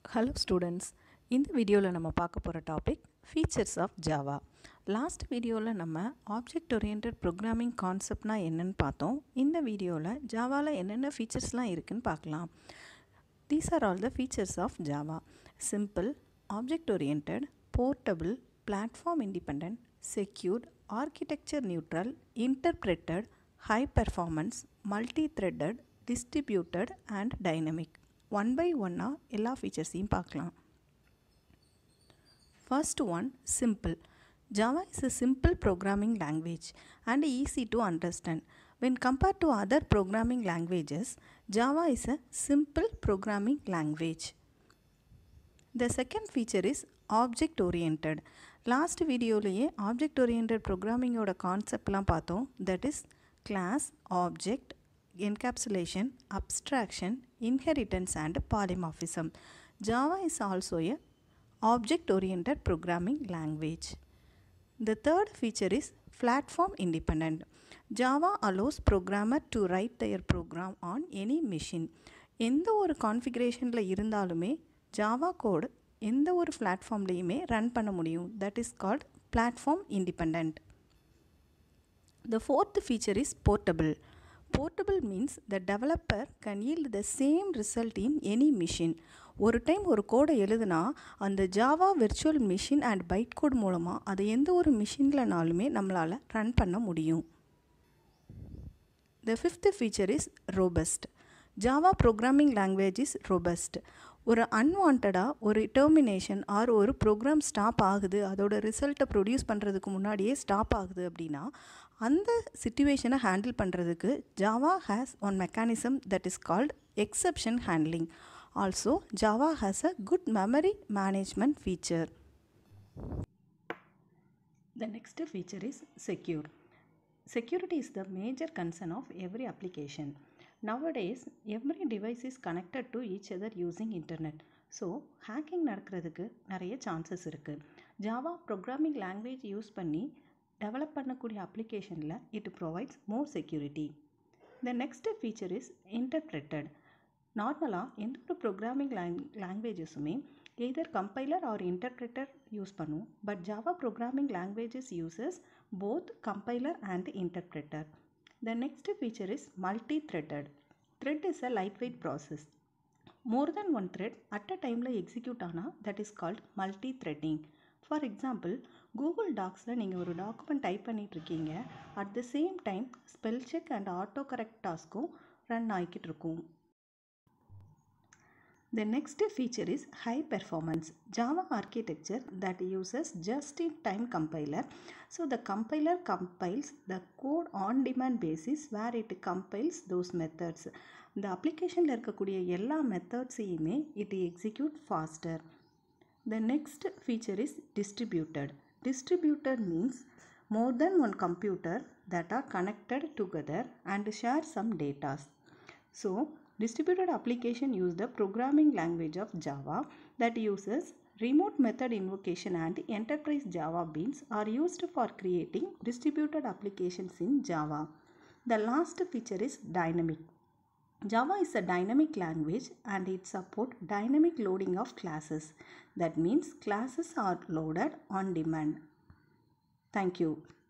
Hello students இந்த வீடியோவில் நம்ம பார்க்க போகிற topic features of Java last வீடியோவில் நம்ம ஆப்ஜெக்ட் ஓரியன்ட் ப்ரோக்ராமிங் கான்செப்ட்னா என்னன்னு பார்த்தோம் இந்த வீடியோவில் ஜாவாவில் என்னென்ன ஃபீச்சர்ஸ்லாம் இருக்குன்னு பார்க்கலாம் these are all the features of Java simple object orient portable platform independent secured architecture neutral interpreted high performance multi threaded distributed and dynamic one by ஒன்னாக எல்லா ஃபீச்சர்ஸையும் பார்க்கலாம் first one simple Java is a simple programming language and easy to understand. When compared to other programming languages, Java is a simple programming language. The second feature is object oriented. Last வீடியோலேயே object orient ப்ரோக்ராமிங்கோட கான்செப்ட்லாம் பார்த்தோம் that is class object encapsulation abstraction inheritance and polymorphism Java is also a object orient programming language The third feature is platform independent. Java allows programmer to write their program on any machine. எந்த ஒரு கான்ஃபிகரேஷனில் இருந்தாலுமே Java code எந்த ஒரு பிளாட்ஃபார்ம்லேயுமே run பண்ண முடியும் that is called platform independent the fourth feature is portable portable means the developer can yield the same result in any machine ஒரு time ஒரு கோடை எழுதுனா அந்த Java virtual machine and byte code மூலமாக அதை எந்த ஒரு மிஷின்லனாலுமே நம்மளால் ரன் பண்ண முடியும் the fifth feature is robust Java programming language is robust ஒரு அன்வான்டாக ஒரு டெர்மினேஷன் ஆர் ஒரு ப்ரோக்ராம் ஸ்டாப் ஆகுது அதோட ரிசல்ட்டை ப்ரொடியூஸ் பண்ணுறதுக்கு முன்னாடியே ஸ்டாப் ஆகுது அப்படின்னா அந்த சுச்சுவேஷனை ஹேண்டில் பண்ணுறதுக்கு Java has one mechanism that is called exception handling also Java has a good memory management feature The next feature is secure. Security is the major concern of every application. Nowadays, every device is connected to each other using internet. So hacking நடக்கிறதுக்கு நிறைய chances இருக்குது Java programming language use பண்ணி develop பண்ணக்கூடிய அப்ளிகேஷனில் it provides more security the next feature is interpreted நார்மலாக எந்த ஒரு programming லாங் லாங்குவேஜஸுமே either compiler or interpreter use பண்ணும் but Java programming languages uses both compiler and interpreter the next feature is multi threaded thread is a light weight process more than one thread at a டைமில் execute ஆனால் that is called multi threading for example Google டாக்ஸில் நீங்கள் ஒரு document type பண்ணிட்டு இருக்கீங்க at the same time spell check and auto correct டாஸ்க்கும் run ஆகிக்கிட்டு இருக்கும் The next feature is high performance Java architecture that uses just-in-time compiler. So the compiler compiles the code on demand basis where it compiles those methods. இந்த அப்ளிகேஷனில் இருக்கக்கூடிய எல்லா மெத்தட்ஸையுமே it execute faster the next feature is distributed distributed means more than one computer that are connected together and share some data. So, distributed application use the programming language of Java that uses remote method invocation and enterprise Java beans are used for creating distributed applications in Java. The last feature is dynamic. Java is a dynamic language and it supports dynamic loading of classes. That means classes are loaded on demand. Thank you.